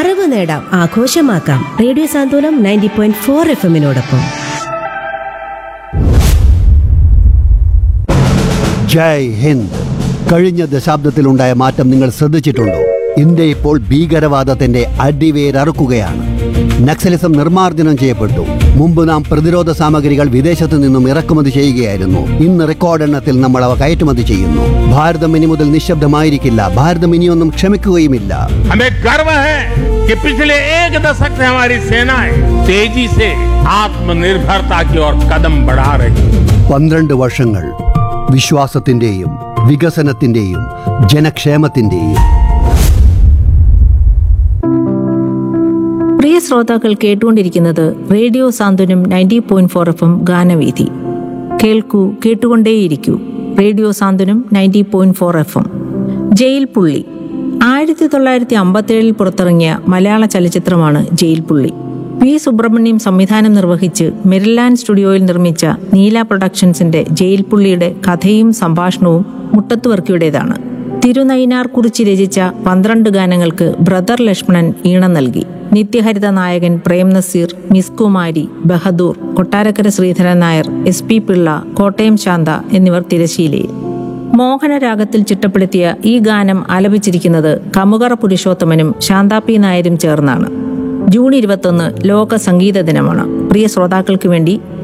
അറിവ് നേടാം ആഘോഷമാക്കാം radio Santhwanam ninety point four F എമ്മിനോടൊപ്പം ജയ് ഹിന്ദ് കഴിഞ്ഞ ദശാബ്ദത്തിലുണ്ടായ മാറ്റം നിങ്ങൾ ശ്രദ്ധിച്ചിട്ടുണ്ടോ ഇന്ത്യ ഇപ്പോൾ ഭീകരവാദത്തിന്റെ അടിവേരറുക്കുകയാണ് നക്സലിസം നിർമ്മാർജ്ജനം ചെയ്യപ്പെട്ടു മുമ്പ് നാം പ്രതിരോധ സാമഗ്രികൾ വിദേശത്തു നിന്നും ഇറക്കുമതി ചെയ്യുകയായിരുന്നു ഇന്ന് റെക്കോർഡ് എണ്ണത്തിൽ നമ്മൾ അവ കയറ്റുമതി ചെയ്യുന്നു ഭാരതം ഇനി മുതൽ നിശബ്ദമായിരിക്കില്ല ഭാരതം ഇനിയൊന്നും ക്ഷമിക്കുകയുമില്ല हमें गर्व है कि पिछले एक दशक से हमारी सेनाएं तेजी से आत्मनिर्भरता की ओर कदम बढ़ा रही है പന്ത്രണ്ട് വർഷങ്ങൾ വിശ്വാസത്തിന്റെയും വികസനത്തിന്റെയും ജനക്ഷേമത്തിന്റെയും പ്രിയ ശ്രോതാക്കൾ കേട്ടുകൊണ്ടിരിക്കുന്നത് radio Santhwanam ninety point four F M ഗാനവീഥി കേൾക്കൂ കേട്ടുകൊണ്ടേയിരിക്കൂ radio Santhwanam ninety point four F M Jail Pulli ആയിരത്തി തൊള്ളായിരത്തി അമ്പത്തേഴിൽ പുറത്തിറങ്ങിയ മലയാള ചലച്ചിത്രമാണ് ജയിൽ പുള്ളി വി സുബ്രഹ്മണ്യം സംവിധാനം നിർവഹിച്ച് മെരിലാൻഡ് സ്റ്റുഡിയോയിൽ നിർമ്മിച്ച നീല പ്രൊഡക്ഷൻസിന്റെ ജയിൽ പുള്ളിയുടെ കഥയും സംഭാഷണവും മുട്ടത്തുവർക്കിയുടേതാണ് തിരുനൈനാർ കുറിച്ച് രചിച്ച പന്ത്രണ്ട് ഗാനങ്ങൾക്ക് ബ്രദർ ലക്ഷ്മണൻ ഈണം നൽകി നിത്യഹരിത നായകൻ Prem Nazir Miss Kumari Bahadur Kottarakkara Sreedharan Nair S P Pillai Kottayam Santha എന്നിവർ തിരശീലയിൽ മോഹനരാഗത്തിൽ ചിട്ടപ്പെടുത്തിയ ഈ ഗാനം ആലപിച്ചിരിക്കുന്നത് കമുകറ പുരുഷോത്തമനും ശാന്താ പി നായരും ചേർന്നാണ് ജൂൺ ഇരുപത്തൊന്ന് ലോക സംഗീത ദിനമാണ് പ്രിയ ശ്രോതാക്കൾക്ക് വേണ്ടി